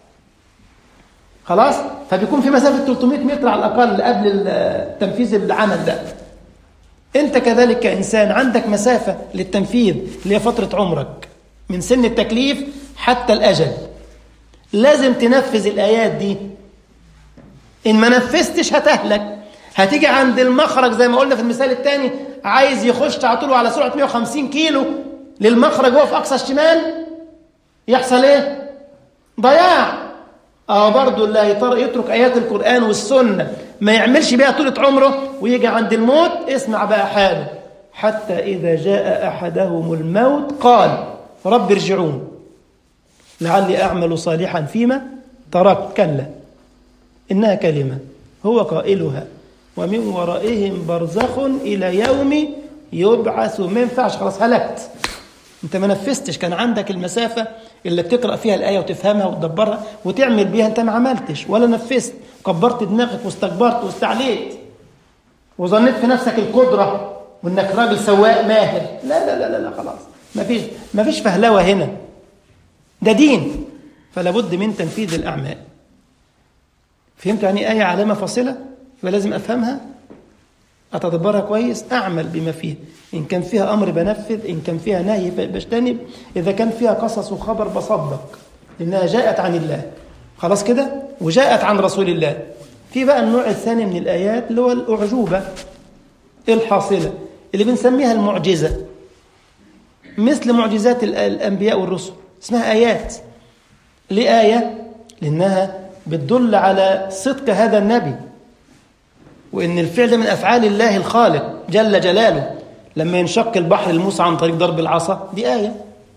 خلاص فبيكون في مسافه 300 متر على الاقل قبل تنفيذ العمل ده انت كذلك كانسان عندك مسافه للتنفيذ اللي هي فتره عمرك من سن التكليف حتى الاجل لازم تنفذ الايات دي ان ما نفذتش هتهلك هتيجي عند المخرج زي ما قلنا في المثال الثاني عايز يخش على طول على سرعه 150 كيلو للمخرج وهو في اقصى الشمال يحصل ايه ضياع اه برضه اللي يترك ايات القران والسنه ما يعملش بيها طولة عمره ويجي عند الموت اسمع بقى حاله حتى إذا جاء أحدهم الموت قال رب ارجعون لعلي أعمل صالحا فيما تركت كلا إنها كلمة هو قائلها ومن ورائهم برزخ إلى يوم يبعث ما ينفعش خلاص هلكت انت ما نفذتش كان عندك المسافة اللي بتقرأ فيها الآية وتفهمها وتدبرها وتعمل بيها انت ما عملتش ولا نفذت كبرت دماغك واستكبرت واستعليت وظنيت في نفسك القدرة وانك راجل سواق ماهر لا لا لا لا, لا خلاص ما فيش ما فيش فهلوة هنا ده دين فلا بد من تنفيذ الأعمال فهمت يعني آية علامة فاصلة يبقى لازم أفهمها أتدبرها كويس أعمل بما فيها إن كان فيها أمر بنفذ إن كان فيها نهي بجتنب إذا كان فيها قصص وخبر بصدق لأنها جاءت عن الله خلاص كده وجاءت عن رسول الله في بقى النوع الثاني من الآيات اللي هو الأعجوبة الحاصلة اللي بنسميها المعجزة مثل معجزات الأنبياء والرسل اسمها آيات ليه آية؟ لأنها بتدل على صدق هذا النبي وإن الفعل ده من أفعال الله الخالق جل جلاله لما ينشق البحر لموسى عن طريق ضرب العصا دي آية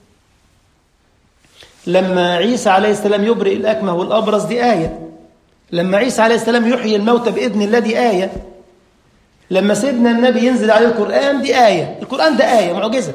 لما عيسى عليه السلام يبرئ الأكمه والأبرص دي آية لما عيسى عليه السلام يحيي الموتى بإذن الله دي آية لما سيدنا النبي ينزل عليه القرآن دي آية القرآن ده آية معجزة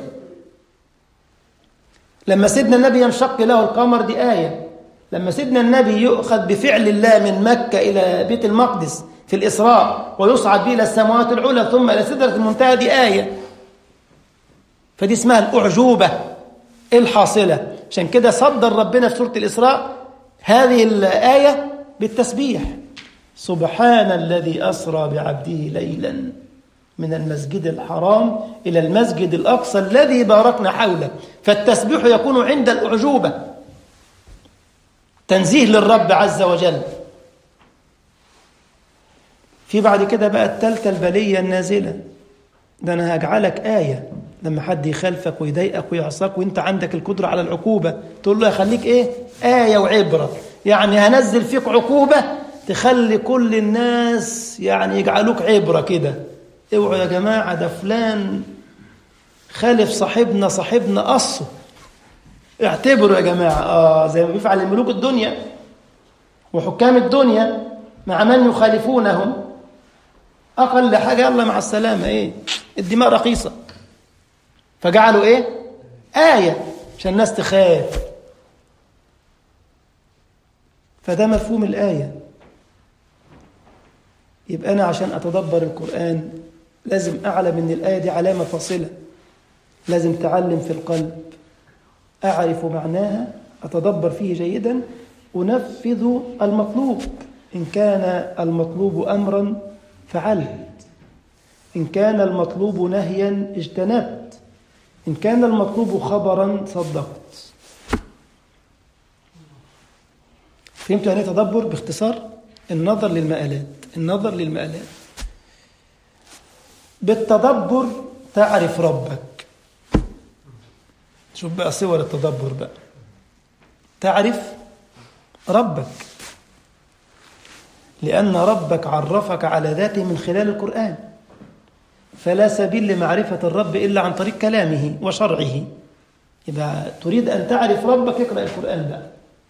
لما سيدنا النبي ينشق له القمر دي آية لما سيدنا النبي يؤخذ بفعل الله من مكة إلى بيت المقدس في الإسراء ويصعد به إلى السماوات العلى ثم إلى سدرة المنتهى دي آية فدي اسمها الأعجوبة الحاصلة عشان كده صدر ربنا في سورة الإسراء هذه الآية بالتسبيح سبحان الذي أسرى بعبده ليلا من المسجد الحرام إلى المسجد الأقصى الذي باركنا حوله فالتسبيح يكون عند الأعجوبة تنزيه للرب عز وجل في بعد كده بقى التالتة البلية النازلة ده أنا هجعلك آية لما حد يخالفك ويضايقك ويعصاك وانت عندك القدرة على العقوبة تقول له هخليك ايه آية وعبرة يعني هنزل فيك عقوبة تخلي كل الناس يعني يجعلوك عبرة كده اوعوا يا جماعة ده فلان خالف صاحبنا صاحبنا قصه اعتبروا يا جماعة آه زي ما بيفعل الملوك الدنيا وحكام الدنيا مع من يخالفونهم أقل حاجة يلا مع السلامة إيه الدماء رخيصة فجعلوا إيه آية عشان الناس تخاف فده مفهوم الآية يبقى أنا عشان أتدبر القرآن لازم أعلم أن الآية دي علامة فاصلة لازم تعلم في القلب أعرف معناها أتدبر فيه جيدا أنفذ المطلوب إن كان المطلوب أمرا فعلت إن كان المطلوب نهيا اجتنبت إن كان المطلوب خبرا صدقت فهمت يعني تدبر باختصار النظر للمآلات النظر للمآلات بالتدبر تعرف ربك شوف بقى صور التدبر بقى تعرف ربك لأن ربك عرفك على ذاته من خلال القرآن فلا سبيل لمعرفة الرب إلا عن طريق كلامه وشرعه إذا تريد أن تعرف ربك اقرأ القرآن بقى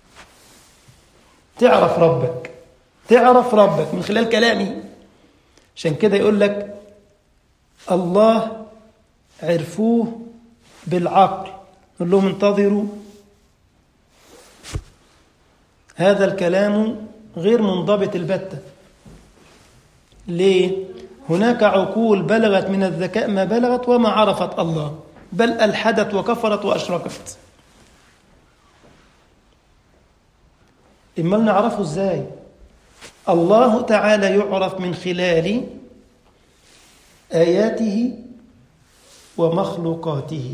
تعرف ربك تعرف ربك من خلال كلامه عشان كده يقول لك الله عرفوه بالعقل نقول لهم انتظروا هذا الكلام غير منضبط البتة ليه؟ هناك عقول بلغت من الذكاء ما بلغت وما عرفت الله بل ألحدت وكفرت وأشركت إما نعرفه إزاي الله تعالى يعرف من خلال آياته ومخلوقاته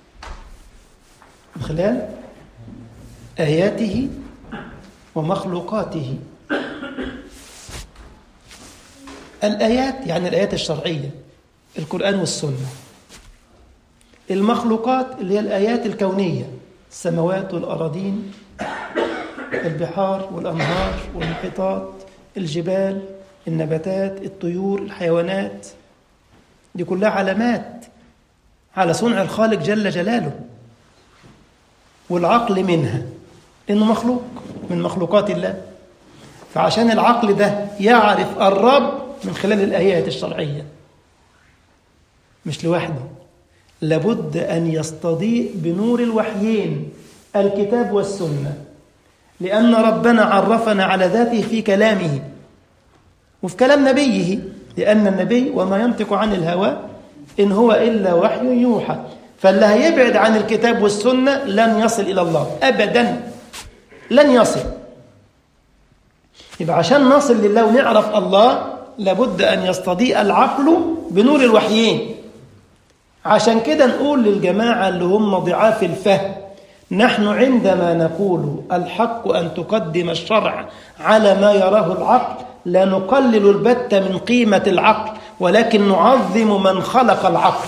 من خلال آياته ومخلوقاته الآيات يعني الآيات الشرعية القرآن والسنة المخلوقات اللي هي الآيات الكونية السماوات والأراضين البحار والأنهار والمحيطات الجبال النباتات الطيور الحيوانات دي كلها علامات على صنع الخالق جل جلاله والعقل منها إنه مخلوق من مخلوقات الله فعشان العقل ده يعرف الرب من خلال الآيات الشرعية مش لوحده لابد أن يستضيء بنور الوحيين الكتاب والسنة لأن ربنا عرفنا على ذاته في كلامه وفي كلام نبيه لأن النبي وما ينطق عن الهوى إن هو إلا وحي يوحى فاللي هيبعد عن الكتاب والسنة لن يصل إلى الله أبدا لن يصل يبقى عشان نصل لله ونعرف الله لابد أن يستضيء العقل بنور الوحيين عشان كده نقول للجماعة اللي هم ضعاف الفهم نحن عندما نقول الحق أن تقدم الشرع على ما يراه العقل لا نقلل البتة من قيمة العقل ولكن نعظم من خلق العقل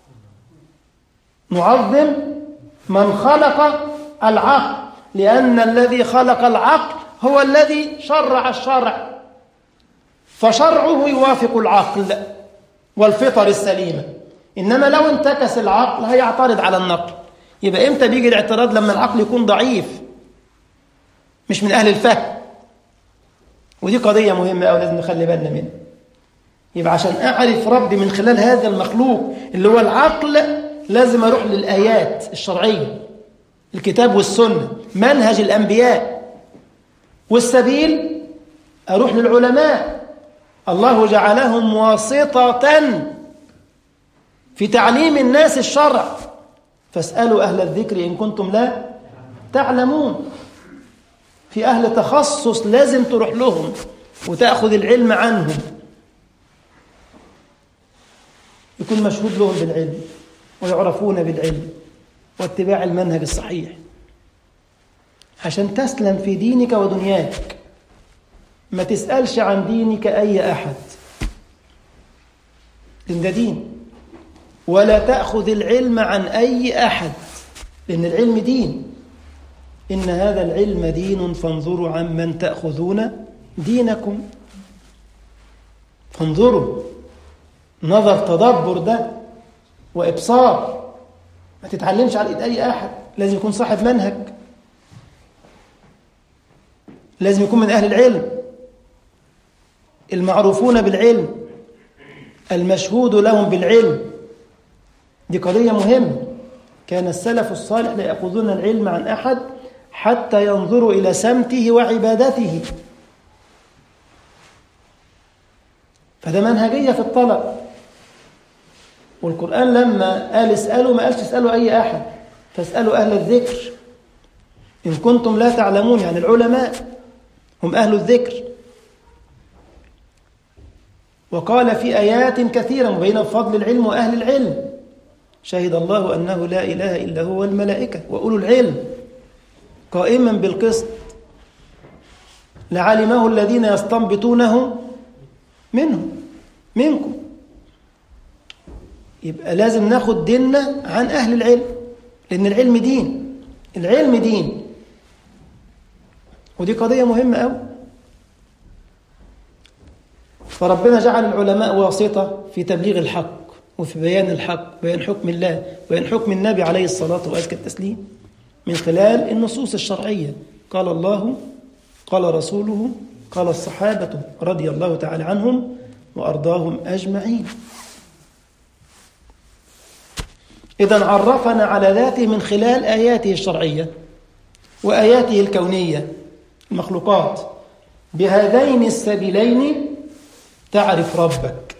نعظم من خلق العقل لأن الذي خلق العقل هو الذي شرع الشرع فشرعه يوافق العقل والفطر السليمة إنما لو انتكس العقل هيعترض على النقل يبقى إمتى بيجي الاعتراض لما العقل يكون ضعيف مش من أهل الفهم ودي قضية مهمة أو لازم نخلي بالنا منها يبقى عشان أعرف ربي من خلال هذا المخلوق اللي هو العقل لازم أروح للآيات الشرعية الكتاب والسنة منهج الأنبياء والسبيل أروح للعلماء الله جعلهم واسطة في تعليم الناس الشرع فاسألوا أهل الذكر إن كنتم لا تعلمون في أهل تخصص لازم تروح لهم وتأخذ العلم عنهم يكون مشهود لهم بالعلم ويعرفون بالعلم واتباع المنهج الصحيح عشان تسلم في دينك ودنياك ما تسألش عن دينك أي أحد لأن ده دين ولا تأخذ العلم عن أي أحد لأن العلم دين إن هذا العلم دين فانظروا عمن تأخذون دينكم فانظروا نظر تدبر ده وإبصار ما تتعلمش على إيد أي أحد لازم يكون صاحب منهج لازم يكون من أهل العلم المعروفون بالعلم المشهود لهم بالعلم دي قضية مهمة كان السلف الصالح لا يأخذون العلم عن أحد حتى ينظروا إلى سمته وعبادته فده منهجية في الطلب والقرآن لما قال اسألوا ما قالش اسألوا أي أحد فاسألوا أهل الذكر إن كنتم لا تعلمون يعني العلماء هم أهل الذكر وقال في آيات كثيرة مبينة بفضل العلم وأهل العلم شهد الله أنه لا إله إلا هو الملائكة وأولو العلم قائما بالقسط لعلمه الذين يستنبطونه منهم منكم يبقى لازم ناخد ديننا عن أهل العلم لأن العلم دين العلم دين ودي قضية مهمة أوي فربنا جعل العلماء واسطة في تبليغ الحق وفي بيان الحق بيان حكم الله بيان حكم النبي عليه الصلاة وأزكى التسليم من خلال النصوص الشرعية قال الله قال رسوله قال الصحابة رضي الله تعالى عنهم وأرضاهم أجمعين إذا عرفنا على ذاته من خلال آياته الشرعية وآياته الكونية المخلوقات بهذين السبيلين تعرف ربك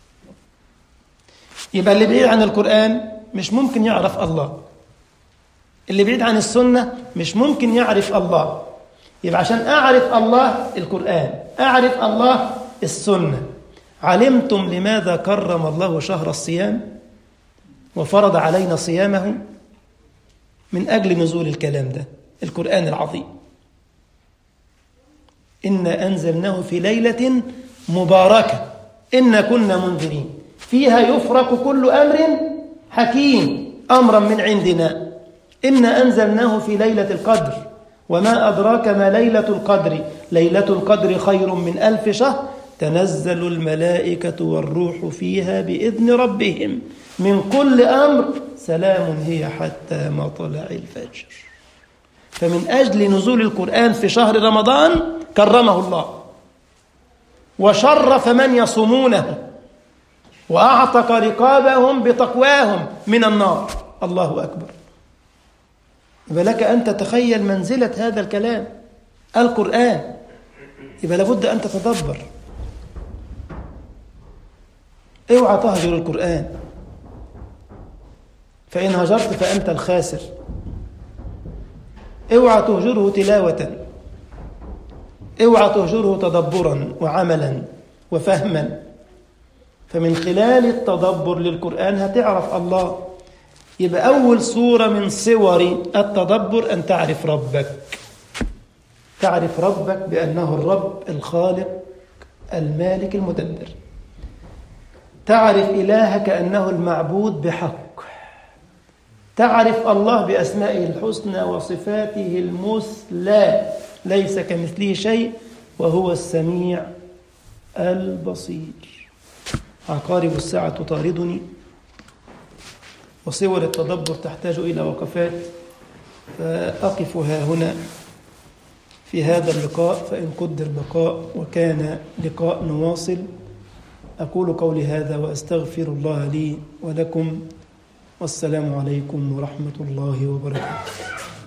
يبقى اللي بعيد عن القرآن مش ممكن يعرف الله اللي بعيد عن السنة مش ممكن يعرف الله يبقى عشان أعرف الله القرآن أعرف الله السنة علمتم لماذا كرم الله شهر الصيام وفرض علينا صيامه من أجل نزول الكلام ده القرآن العظيم إنا أنزلناه في ليلة مباركة إنا كنا منذرين فيها يفرق كل أمر حكيم أمرا من عندنا إنا أنزلناه في ليلة القدر وما أدراك ما ليلة القدر ليلة القدر خير من ألف شهر تنزل الملائكة والروح فيها بإذن ربهم من كل أمر سلام هي حتى مطلع الفجر فمن أجل نزول القرآن في شهر رمضان كرمه الله وشرف من يصومونه وأعتق رقابهم بتقواهم من النار الله أكبر يبقى لك أن تتخيل منزلة هذا الكلام القرآن يبقى لابد أن تتدبر اوعى تهجر القرآن فإن هجرت فأنت الخاسر اوعى تهجره تلاوة اوعى تهجره تدبرا وعملا وفهما فمن خلال التدبر للقرآن هتعرف الله يبقى أول صورة من صور التدبر أن تعرف ربك تعرف ربك بأنه الرب الخالق المالك المدبر تعرف إلهك أنه المعبود بحق تعرف الله بأسمائه الحسنى وصفاته المثلى ليس كمثله شيء وهو السميع البصير عقارب الساعة تطاردني وصور التدبر تحتاج إلى وقفات فأقف ها هنا في هذا اللقاء فإن قدر بقاء وكان لقاء نواصل أقول قولي هذا وأستغفر الله لي ولكم والسلام عليكم ورحمة الله وبركاته